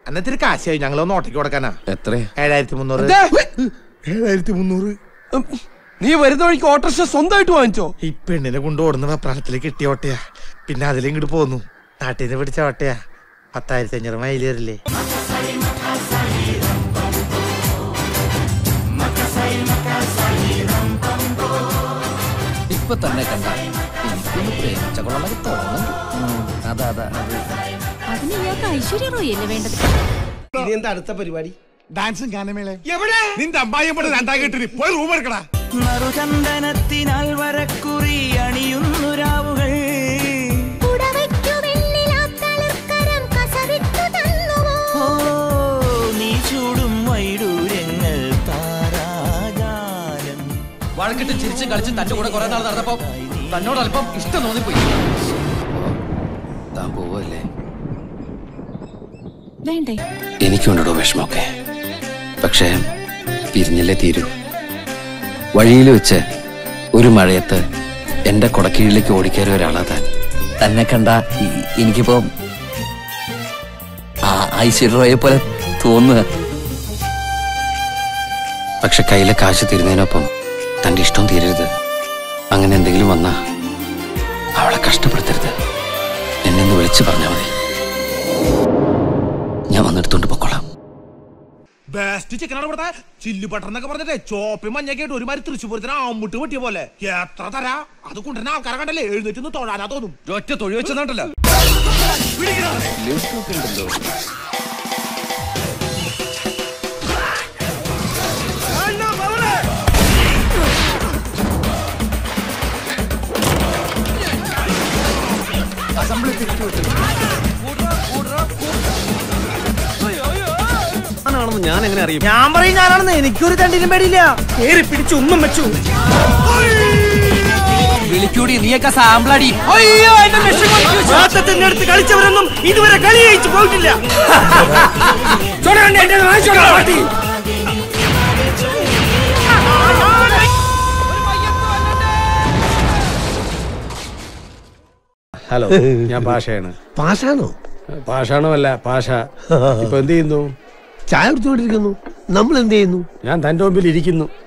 അന്നത്തിരി കാശായി ഞങ്ങളൊന്ന് ഓട്ടയ്ക്ക് കൊടുക്കാനാ എത്ര ഏഴായിരത്തി മുന്നൂറ് ഏഴായിരത്തി മുന്നൂറ് നീ വരുന്ന വഴിക്ക് ഓട്ടോറിക്ഷ സ്വന്തമായിട്ട് വാങ്ങിച്ചോ ഈ പെണ്ണിനെ കൊണ്ട് ഓടുന്ന വെപ്രാളത്തിലേക്ക് കിട്ടിയ ഓട്ടയാ പിന്നെ അതിലിങ്ങോട്ട് പോന്നു നാട്ടിൽ നിന്ന് പിടിച്ച ഓട്ടയാ പത്തായിരത്തി അഞ്ഞൂറ് മൈലേറില്ലേ ഇപ്പൊ തന്നെ കണ്ട എനിക്കൊന്ന് പ്രേമിച്ച കൊള്ളാൻ തോന്നുന്നു അതാ അതാ അത് അതിന് ഇയാൾക്ക് ഐശ്വര്യ റോയ് അല്ലേ വേണ്ടത് ഇനി എന്താ അടുത്ത പരിപാടി ഡാൻസും ഗാനമേളയും എവിടെ നിന്റെ അമ്മായി രണ്ടാം കെട്ടിന് പോയി റൂം എടുക്കടാ മറുചന്ദനത്തിനാൽ വരക്കുറി അണിയുന്നു രാവുകൾ ഓ നീ ചൂടും വൈഡൂര്യങ്ങൾ താരാജാലം വഴക്കിട്ട് ചിരിച്ചും കളിച്ചും തന്റെ കൂടെ കുറെ നാൾ നടന്നപ്പോ തന്നോട് അല്പം ഇഷ്ടം തോന്നിപ്പോയി താൻ പോവല്ലേ വേണ്ടേ എനിക്കുണ്ടോ വിഷമമൊക്കെ പക്ഷേ പിരിഞ്ഞല്ലേ തീരൂ വഴിയിൽ വെച്ച് ഒരു മഴയത്ത് എന്റെ കൊടക്കീഴിലേക്ക് ഓടിക്കയറിയ ഒരാളാ താൻ തന്നെ കണ്ട ഈ- എനിക്കിപ്പോ ആ ഐശ്വര്യയെ പോലെ തോന്നുക പക്ഷെ കയ്യിലെ കാശ് തീരുന്നതിനൊപ്പം തന്റെ ഇഷ്ടം തീരരുത് അങ്ങനെ എന്തെങ്കിലും വന്നാ അവളെ കഷ്ടപ്പെടുത്തരുത് എന്നെ ഒന്ന് വിളിച്ചു പറഞ്ഞാൽ മതി ഞാൻ വന്നെടുത്തോണ്ട് പൊക്കോളാം ബെസ്റ്റ് ചിക്കനാണ് ഇവിടുത്തെ ചില്ലു ബട്ടർ എന്നൊക്കെ പറഞ്ഞിട്ടേ ചോപ്പി മഞ്ഞൊക്കെ ആയിട്ട് ഒരുമാതിരി തൃശ്ശൂരത്തിന് ആമ്പുട്ട് വെട്ടിയ പോലെ എത്ര തരാ അത് കൊണ്ടുവരുന്ന ആൾക്കാരെ കണ്ടല്ലേ എഴുന്നേറ്റ് നിന്ന് തൊഴാനാ തോന്നും ഒറ്റ തൊഴി വെച്ചതാണ്ടല്ലോ ഞാൻ എങ്ങനെ അറിയും ഞാൻ പറയും ഞാനാണെന്ന് എനിക്കൊരു തണ്ടിനും പേടിയില്ല കേറി പിടിച്ചു ഒന്നും വെച്ചു വിളിക്കൂടി നീയൊക്കെ സാമ്പിളടി അയ്യോ എന്റെ മെഷീൻ അടുത്ത് കളിച്ചവരൊന്നും ഇതുവരെ കളി ജയിച്ചു പോയിട്ടില്ല ചോട കണ്ടേ എന്റെ വാങ്ങിച്ചോടാ പാട്ടി ഹലോ ഞാൻ പാഷയാണ് പാസ്സാണോ പാഷാണോ അല്ല പാഷ ഇപ്പൊ എന്ത് ചെയ്യുന്നു ചായ കുടിച്ചുകൊണ്ടിരിക്കുന്നു നമ്മൾ എന്ത് ചെയ്യുന്നു ഞാൻ തന്റെ മുമ്പിൽ ഇരിക്കുന്നു